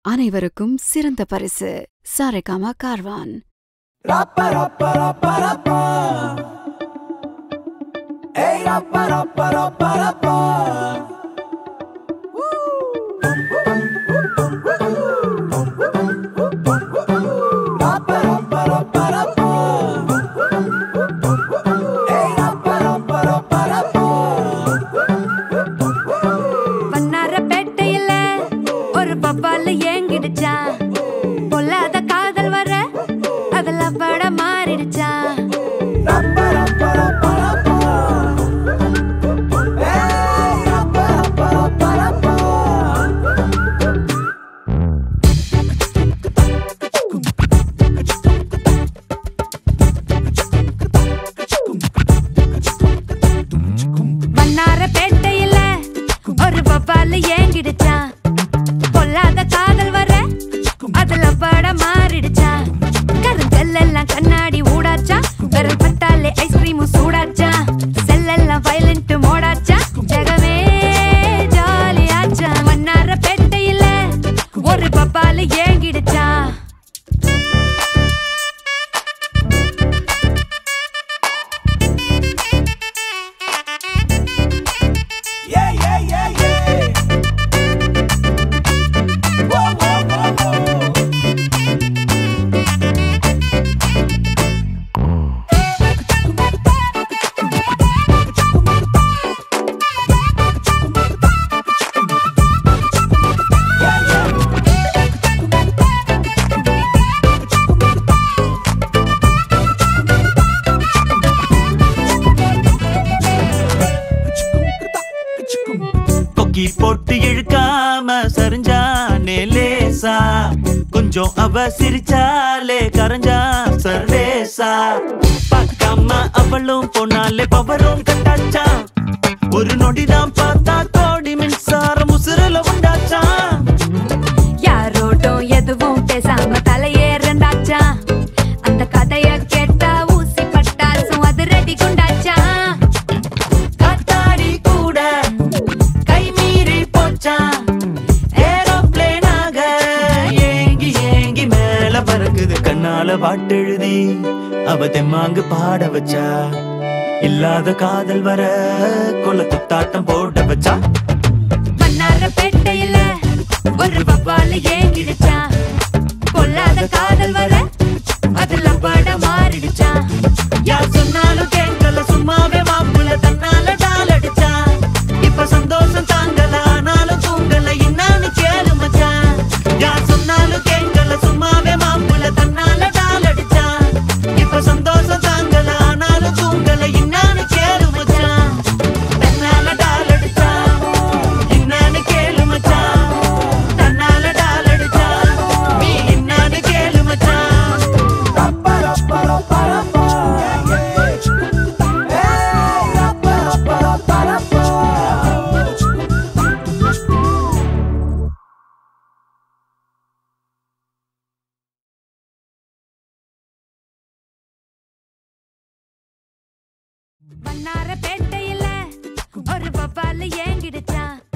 அனைவருக்கும் சிறந்த பரிசு Saregama Carvaan Rappa rappa rappa rappa. Hey rappa rappa rappa rappa. Rappa rappa rappa rappa. Hey rappa rappa rappa rappa. வண்ணாரப்பேட்டையில ஒரு பப்பால ஏங்கிடுச்சான் பொல்லாத காதல் வர அதுல பட மாறிடுச்சான் Rappa rappa rappa rappa. Hey rappa rappa rappa rappa. வண்ணாரப்பேட்டையில ஒரு பப்பால ஏங்கிடுச்சான் பொல்லாத காதல் வர அதுல பட மாறிடுச்சான் கருங்கல்லெல்லாம் கண்ணாடி ஊடாச்சா விரல் பட்டாலே ஐஸ்கிரீமும் சூடாச்சா செல்லெல்லாம் வயலண்ட் மோடாச்சா ஜெகமே ஜாலியாச்சா வண்ணாரப்பேட்டையில ஒரு பப்பால ஏங்கிடுச்சான் Yeah, yeah, yeah, yeah. Whoa, whoa, whoa, whoa. கொக்கி போட்டு இழுக்காம சரிஞ்சானே லேசா கொஞ்சம் அவ சிரிச்சாலே கரைஞ்சா சர்வேசா பார்க்காம அவளும் போனாலே பவரும் கண்டாச்சா ஒரு நொடிதான் பார்த்தா கோடி மின்சாரம் உசுரல உண்டாச்சா யாரோடும் எதுவும் பேசாம தலையேறந்தாச்சா அந்த கதைய கேட்டா ஊசி பட்டாசும் அது ரெடி குண்டாச்சா காத்தாடி கூட கை மீறி போச்சா ஏரோப்ளேனாக ஏங்கி ஏங்கி மேல பறக்குது கண்ணால பாட்டெழுதி அவ தெம்மாங்கு பாட வச்சா இல்லாத காதல் வர கொல குத்தாட்டம் போட வச்சா மன்னார பேட்டையில ஒரு பப்பால ஏங்கிடுச்சா பொல்லாத காதல் வர அதுல பட மாறிடுச்சா யார் சொன்னாலும் கேட்கல சும்மாவே மாப்புல தன்னால டால் அடிச்சா இப்ப சந்தோஷம் தாங்கல ஆனாலும் தூங்கல என்னன்னு கேளு மச்சான் யார் சொன்னாலும் கேட்கல சும்மாவே மாப்புல தன்னால டால் அடிச்சா இப்ப சந்தோஷம் தாங்கல ஆனாலும் தூங்கல என்னன்னு கேளு மச்சான் தன்னால டால் அடிச்சா என்னன்னு கேளு மச்சான் தன்னால டால் அடிச்சா நீ என்னன்னு கேளு மச்சான் Rappa rappa rappa rappa. Hey rappa rappa rappa rappa. மன்னார பேட்டையில ஒரு பப்பால ஏங்கிடுச்சா